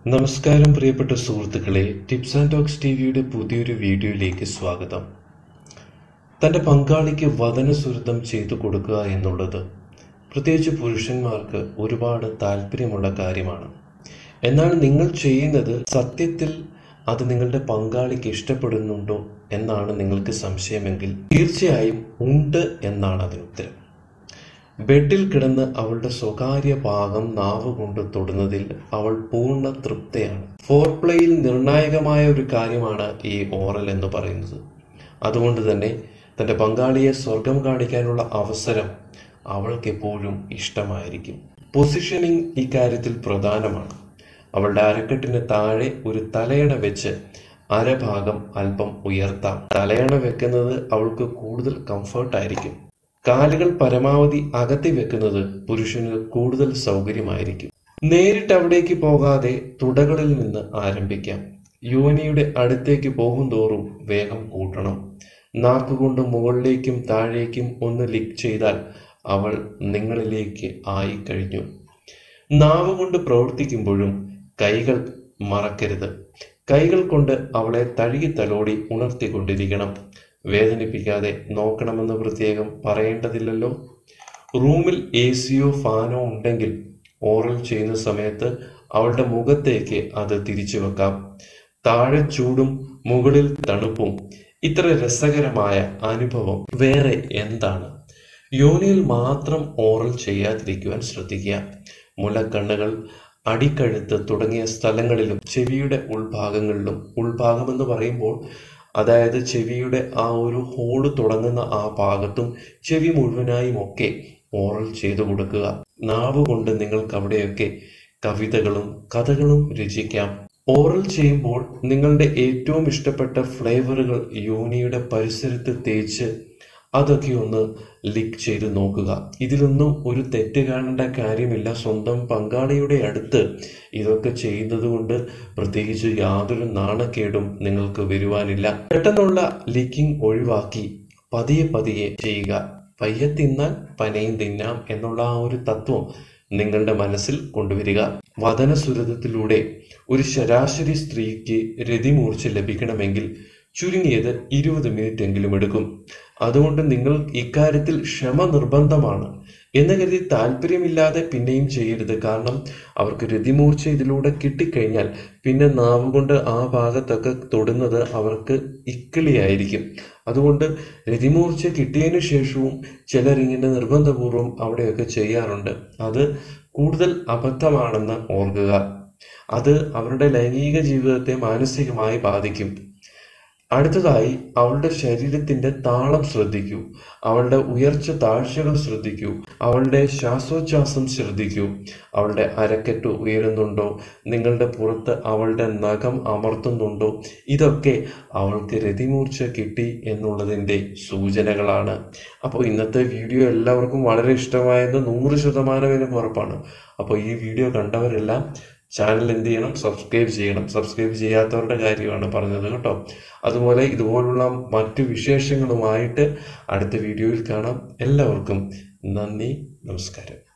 നമസ്കാരം പ്രിയപ്പെട്ട സുഹൃത്തുക്കളെ ടിപ്സ് ആൻഡ് ടോക്സ് ടി വിയുടെ പുതിയൊരു വീഡിയോയിലേക്ക് സ്വാഗതം തൻ്റെ പങ്കാളിക്ക് വചനസുരതം ചെയ്തു കൊടുക്കുക എന്നുള്ളത് പ്രത്യേകിച്ച് പുരുഷന്മാർക്ക് ഒരുപാട് താല്പര്യമുള്ള കാര്യമാണ് എന്നാൽ നിങ്ങൾ ചെയ്യുന്നത് സത്യത്തിൽ അത് നിങ്ങളുടെ പങ്കാളിക്ക് ഇഷ്ടപ്പെടുന്നുണ്ടോ എന്നാണ് നിങ്ങൾക്ക് സംശയമെങ്കിൽ തീർച്ചയായും ഉണ്ട് എന്നാണ് അതിനുത്തരം ബെഡിൽ കിടന്ന് അവളുടെ സ്വകാര്യ ഭാഗം നാവ് കൊണ്ട് തൊടുന്നതിൽ അവൾ പൂർണ്ണ തൃപ്തയാണ് ഫോർപ്ലേയിൽ നിർണായകമായ ഒരു കാര്യമാണ് ഈ ഓറൽ എന്ന് പറയുന്നത് അതുകൊണ്ട് തന്നെ തൻ്റെ പങ്കാളിയെ സ്വർഗം കാണിക്കാനുള്ള അവസരം അവൾക്ക് എപ്പോഴും ഇഷ്ടമായിരിക്കും പൊസിഷനിങ് ഇക്കാര്യത്തിൽ പ്രധാനമാണ് അവളുടെ അരക്കെട്ടിന് താഴെ ഒരു തലയണ വെച്ച് അരഭാഗം അല്പം ഉയർത്താം തലയണ വെക്കുന്നത് അവൾക്ക് കൂടുതൽ കംഫർട്ടായിരിക്കും കാലുകൾ പരമാവധി അകത്തി വെക്കുന്നത് പുരുഷന് കൂടുതൽ സൗകര്യമായിരിക്കും നേരിട്ട് അവിടേക്ക് പോകാതെ തുടകളിൽ നിന്ന് ആരംഭിക്കാം യോനിയുടെ അടുത്തേക്ക് പോകും തോറും വേഗം കൂട്ടണം നാക്കുകൊണ്ട് മുകളിലേക്കും താഴേക്കും ഒന്ന് ലിക്ക് ചെയ്താൽ അവൾ നിങ്ങളിലേക്ക് ആയി കഴിഞ്ഞു നാവ് കൊണ്ട് പ്രവർത്തിക്കുമ്പോഴും കൈകൾ മറക്കരുത് കൈകൾ കൊണ്ട് അവളെ തഴുകി തലോടി ഉണർത്തിക്കൊണ്ടിരിക്കണം വേദനിപ്പിക്കാതെ നോക്കണമെന്ന് പ്രത്യേകം പറയേണ്ടതില്ലല്ലോ റൂമിൽ എ സിയോ ഫാനോ ഉണ്ടെങ്കിൽ ഓറൽ ചെയ്യുന്ന സമയത്ത് അവളുടെ മുഖത്തേക്ക് അത് തിരിച്ചു വെക്കാം താഴെ ചൂടും മുകളിൽ തണുപ്പും ഇത്ര രസകരമായ അനുഭവം വേറെ എന്താണ് യോനിയിൽ മാത്രം ഓറൽ ചെയ്യാതിരിക്കുവാൻ ശ്രദ്ധിക്കുക മുലക്കണ്ണുകൾ അടിക്കഴുത്ത് തുടങ്ങിയ സ്ഥലങ്ങളിലും ചെവിയുടെ ഉൾഭാഗങ്ങളിലും ഉൾഭാഗം എന്ന് പറയുമ്പോൾ അതായത് ചെവിയുടെ ആ ഒരു ഹോള് തുടങ്ങുന്ന ആ ഭാഗത്തും ചെവി മുഴുവനായും ഒക്കെ ഓറൽ ചെയ്തു കൊടുക്കുക നാവ് കൊണ്ട് നിങ്ങൾക്ക് അവിടെയൊക്കെ കവിതകളും കഥകളും രചിക്കാം ഓറൽ ചെയ്യുമ്പോൾ നിങ്ങളുടെ ഏറ്റവും ഇഷ്ടപ്പെട്ട ഫ്ലേവറുകൾ യോനിയുടെ പരിസരത്ത് തേച്ച് അതൊക്കെ ഒന്ന് ലിക്ക് ചെയ്ത് നോക്കുക ഇതിലൊന്നും ഒരു തെറ്റ് കാണേണ്ട കാര്യമില്ല സ്വന്തം പങ്കാളിയുടെ അടുത്ത് ഇതൊക്കെ ചെയ്യുന്നത് കൊണ്ട് പ്രത്യേകിച്ച് യാതൊരു നാണക്കേടും നിങ്ങൾക്ക് വരുവാനില്ല പെട്ടെന്നുള്ള ലിക്കിംഗ് ഒഴിവാക്കി പതിയെ പതിയെ ചെയ്യുക പയ്യെ തിന്നാൽ പനയും തിന്നാം എന്നുള്ള ആ ഒരു തത്വം നിങ്ങളുടെ മനസ്സിൽ കൊണ്ടുവരിക വചനസുരതത്തിലൂടെ ഒരു ശരാശരി സ്ത്രീക്ക് രതിമൂർച്ച ലഭിക്കണമെങ്കിൽ ചുരുങ്ങിയത് ഇരുപത് മിനിറ്റ് എങ്കിലും എടുക്കും അതുകൊണ്ട് നിങ്ങൾ ഇക്കാര്യത്തിൽ ക്ഷമ നിർബന്ധമാണ് എന്ന് കരുതി താല്പര്യമില്ലാതെ പിന്നെയും ചെയ്യരുത് കാരണം അവർക്ക് രതിമൂർച്ച ഇതിലൂടെ കിട്ടിക്കഴിഞ്ഞാൽ പിന്നെ നാവ് കൊണ്ട് ആ ഭാഗത്തൊക്കെ തൊടുന്നത് അവർക്ക് ഇക്കിളിയായിരിക്കും അതുകൊണ്ട് രതിമൂർച്ച കിട്ടിയതിനു ശേഷവും ചിലരിങ്ങനെ നിർബന്ധപൂർവം അവിടെയൊക്കെ ചെയ്യാറുണ്ട് അത് കൂടുതൽ അബദ്ധമാണെന്ന് ഓർക്കുക അത് അവരുടെ ലൈംഗിക ജീവിതത്തെ മാനസികമായി ബാധിക്കും അടുത്തതായി അവളുടെ ശരീരത്തിന്റെ താളം ശ്രദ്ധിക്കൂ അവളുടെ ഉയർച്ച താഴ്ചകൾ ശ്രദ്ധിക്കൂ അവളുടെ ശ്വാസോച്ഛ്വാസം ശ്രദ്ധിക്കൂ അവളുടെ അരക്കെട്ട് ഉയരുന്നുണ്ടോ നിങ്ങളുടെ പുറത്ത് അവളുടെ നഖം അമർത്തുന്നുണ്ടോ ഇതൊക്കെ അവൾക്ക് രതിമൂർച്ച കിട്ടി എന്നുള്ളതിൻ്റെ സൂചനകളാണ് അപ്പോൾ ഇന്നത്തെ വീഡിയോ എല്ലാവർക്കും വളരെ ഇഷ്ടമായെന്ന് നൂറ് ശതമാനം എനിക്ക് ഉറപ്പാണ് അപ്പോൾ ഈ വീഡിയോ കണ്ടവരെല്ലാം ചാനൽ എന്ത് ചെയ്യണം സബ്സ്ക്രൈബ് ചെയ്യണം സബ്സ്ക്രൈബ് ചെയ്യാത്തവരുടെ കാര്യമാണ് പറഞ്ഞത് കേട്ടോ അതുപോലെ ഇതുപോലുള്ള മറ്റു വിശേഷങ്ങളുമായിട്ട് അടുത്ത വീഡിയോയിൽ കാണാം എല്ലാവർക്കും നന്ദി നമസ്കാരം